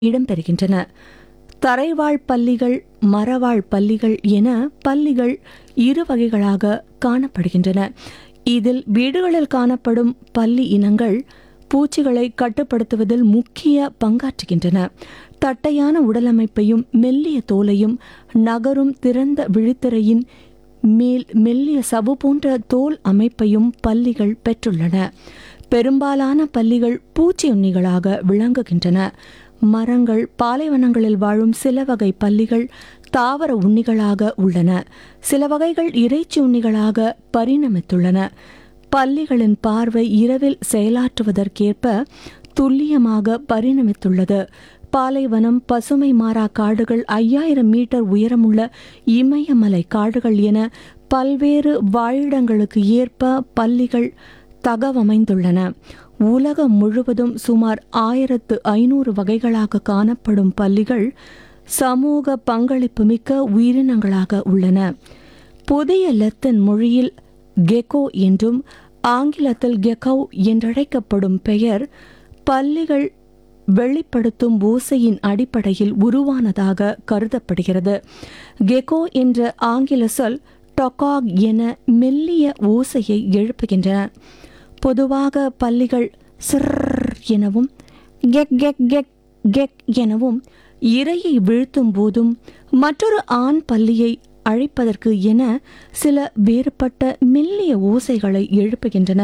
இடம்பெறுகின்றன தரைவாழ் பல்லிகள் மரவாழ் பல்லிகள் என பல்லிகள் இரு வகைகளாக காணப்படுகின்றன இதில் வீடுகளில் காணப்படும் பல்லி இனங்கள் பூச்சிகளை கட்டுப்படுத்துவதில் முக்கிய பங்காற்றுகின்றன தட்டையான உடலமைப்பையும் மெல்லிய தோலையும் நகரும் திறந்த விழித்திரையின் மேல் மெல்லிய சவு போன்ற தோல் அமைப்பையும் பல்லிகள் பெற்றுள்ளன பெரும்பாலான பல்லிகள் பூச்சியுண்ணிகளாக விளங்குகின்றன மரங்கள் பாலைவனங்களில் வாழும் சில வகை பல்லிகள் தாவர உண்ணிகளாக உள்ளன சில வகைகள் இறைச்சி உண்ணிகளாக பரிணமித்துள்ளன பல்லிகளின் பார்வை இரவில் செயலாற்றுவதற்கேற்ப துல்லியமாக பரிணமித்துள்ளது பாலைவனம் பசுமை மாறா காடுகள் ஐயாயிரம் மீட்டர் உயரமுள்ள இமயமலை காடுகள் என பல்வேறு வாழிடங்களுக்கு ஏற்ப பல்லிகள் தகவமைந்துள்ளன உலகம் முழுவதும் சுமார் ஆயிரத்து ஐநூறு வகைகளாக காணப்படும் பல்லிகள் சமூக பங்களிப்பு மிக்க உயிரினங்களாக உள்ளன புதிய லத்தீன் மொழியில் கெக்கோ என்றும் ஆங்கிலத்தில் கெக்கவ் என்றழைக்கப்படும் பெயர் பல்லிகள் வெளிப்படுத்தும் ஓசையின் அடிப்படையில் உருவானதாக கருதப்படுகிறது கெக்கோ என்ற ஆங்கில சொல் டொகாக் என மெல்லிய ஓசையை எழுப்புகின்றன பொதுவாக பல்லிகள் சிர் எனவும் கெக் கெக் கெக் கெக் எனவும் இரையை வீழ்த்தும் போதும் மற்றொரு ஆண் பல்லியை அழைப்பதற்கு என சில வேறுபட்ட மெல்லிய ஓசைகளை எழுப்புகின்றன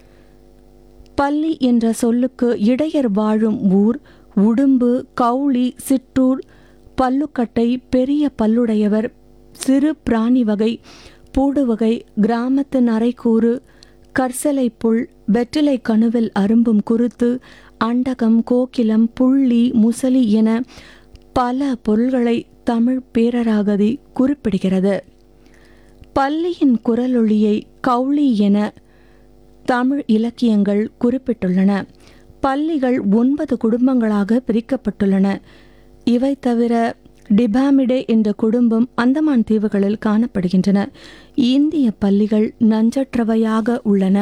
பள்ளி என்ற சொல்லுக்கு இடையர் வாழும் ஊர் உடும்பு கவுளி சிற்றூர் பல்லுக்கட்டை பெரிய பல்லுடையவர் சிறு பிராணி வகை பூடு வகை கிராமத்து நரைக்கூறு கர்சலை புல் வெற்றிலை கணுவில் அரும்பும் குருத்து அண்டகம் கோக்கிலம் புள்ளி முசலி என பல பொருள்களை தமிழ் பேரராகதி குறிப்பிடுகிறது பல்லியின் குரலொளியை கவுளி என தமிழ் இலக்கியங்கள் குறிப்பிட்டுள்ளன பல்லிகள் ஒன்பது குடும்பங்களாக பிரிக்கப்பட்டுள்ளன இவை தவிர டிபாமிடே என்ற குடும்பம் அந்தமான் தீவுகளில் காணப்படுகின்றன இந்திய பல்லிகள் நஞ்சற்றவையாக உள்ளன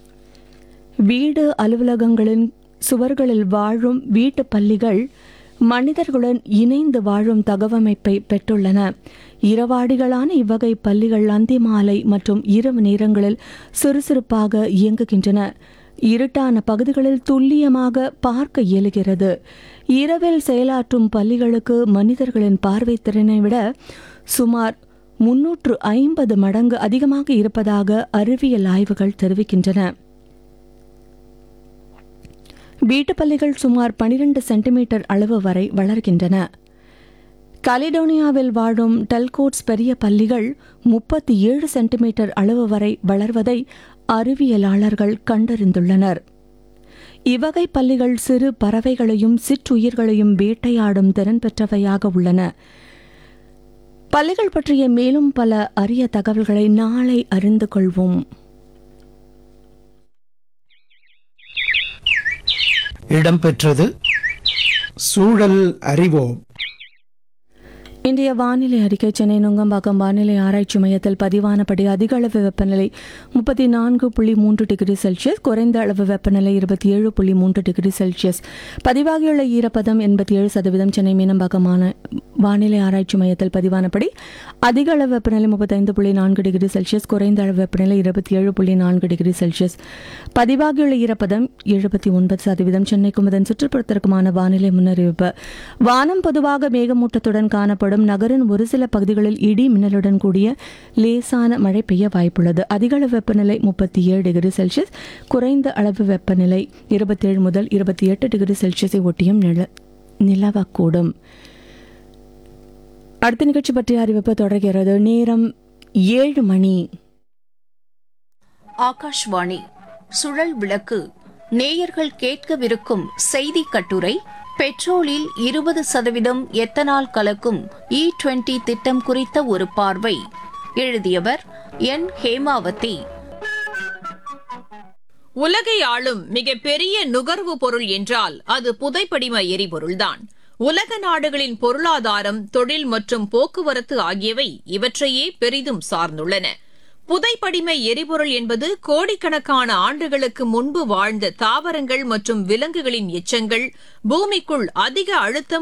வீடு அலுவலகங்களின் சுவர்களில் வாழும் வீட்டு பல்லிகள் மனிதர்களுடன் இணைந்து வாழும் தகவமைப்பை பெற்றுள்ளன இரவாடிகளான இவ்வகை பல்லிகள் அந்தி மாலை மற்றும் இரவு நேரங்களில் சுறுசுறுப்பாக இயங்குகின்றன இருட்டான பகுதிகளில் துல்லியமாக பார்க்க இயலுகிறது இரவில் செயலாற்றும் பல்லிகளுக்கு மனிதர்களின் பார்வை திறனை விட சுமார் முன்னூற்று ஐம்பது மடங்கு அதிகமாக இருப்பதாக அறிவியல் ஆய்வுகள் தெரிவிக்கின்றன வீட்டுப்பள்ளிகள் சுமார் 12 சென்டிமீட்டர் அளவு வரை வளர்கின்றன கலிடோனியாவில் வாழும் டெல்கோட்ஸ் பெரிய பல்லிகள் முப்பத்தி ஏழு சென்டிமீட்டர் அளவு வரை வளர்வதை அறிவியலாளர்கள் கண்டறிந்துள்ளனர் இவ்வகை பல்லிகள் சிறு பறவைகளையும் சிற்றுயிர்களையும் வேட்டையாடும் திறன் பெற்றவையாக உள்ளன பல்லிகள் பற்றிய மேலும் பல அரிய தகவல்களை நாளை அறிந்து கொள்வோம் இடம்பெற்றது சூழல் அறிவோம் இன்றைய வானிலை அறிக்கை சென்னை நுங்கம்பாக்கம் வானிலை ஆராய்ச்சி மையத்தில் பதிவானபடி அதிக அளவு வெப்பநிலை முப்பத்தி நான்கு புள்ளி மூன்று டிகிரி செல்சியஸ் குறைந்த அளவு வெப்பநிலை இருபத்தி ஏழு புள்ளி மூன்று டிகிரி செல்சியஸ் பதிவாகியுள்ள ஈரப்பதம் எண்பத்தி ஏழு சதவீதம் சென்னை மீனம்பாக்கமான வானிலை ஆராய்ச்சி மையத்தில் பதிவானபடி அதிக அளவு வெப்பநிலை முப்பத்தைந்து புள்ளி நான்கு டிகிரி செல்சியஸ் குறைந்த அளவு வெப்பநிலை இருபத்தி ஏழு புள்ளி நான்கு டிகிரி செல்சியஸ் பதிவாகியுள்ள ஈரப்பதம் எழுபத்தி ஒன்பது சதவீதம் சென்னைக்கும் அதன் சுற்றுப்புறத்திற்குமான வானிலை முன்னறிவிப்பு வானம் பொதுவாக மேகமூட்டத்துடன் காணப்படும் நகரின் ஒரு சில பகுதிகளில் இடி மின்னலுடன் கூடிய லேசான மழை பெய்ய வாய்ப்புள்ளது அதிக அளவு வெப்பநிலை முப்பத்தி ஏழு டிகிரி செல்சியஸ் குறைந்த அளவு வெப்பநிலை இருபத்தேழு முதல் இருபத்தி எட்டு டிகிரி செல்சியஸை ஒட்டியும் நில நிலவக்கூடும் அடுத்த நிகழ்ச்சி பற்றிய அறிவிப்பு தொடர்கிறது நேரம் ஏழு மணி ஆகாஷ்வாணி சுழல் விளக்கு நேயர்கள் கேட்கவிருக்கும் செய்தி கட்டுரை பெட்ரோலில் இருபது சதவீதம் எத்தனால் கலக்கும் இ டுவெண்டி திட்டம் குறித்த ஒரு பார்வை எழுதியவர் என் ஹேமாவதி உலகை ஆளும் மிகப்பெரிய நுகர்வு பொருள் என்றால் அது புதைப்படிம எரிபொருள்தான் உலக நாடுகளின் பொருளாதாரம் தொழில் மற்றும் போக்குவரத்து ஆகியவை இவற்றையே பெரிதும் சார்ந்துள்ளன புதைப்படிம எரிபொருள் என்பது கோடிக்கணக்கான ஆண்டுகளுக்கு முன்பு வாழ்ந்த தாவரங்கள் மற்றும் விலங்குகளின் எச்சங்கள் பூமிக்குள் அதிக அழுத்தம்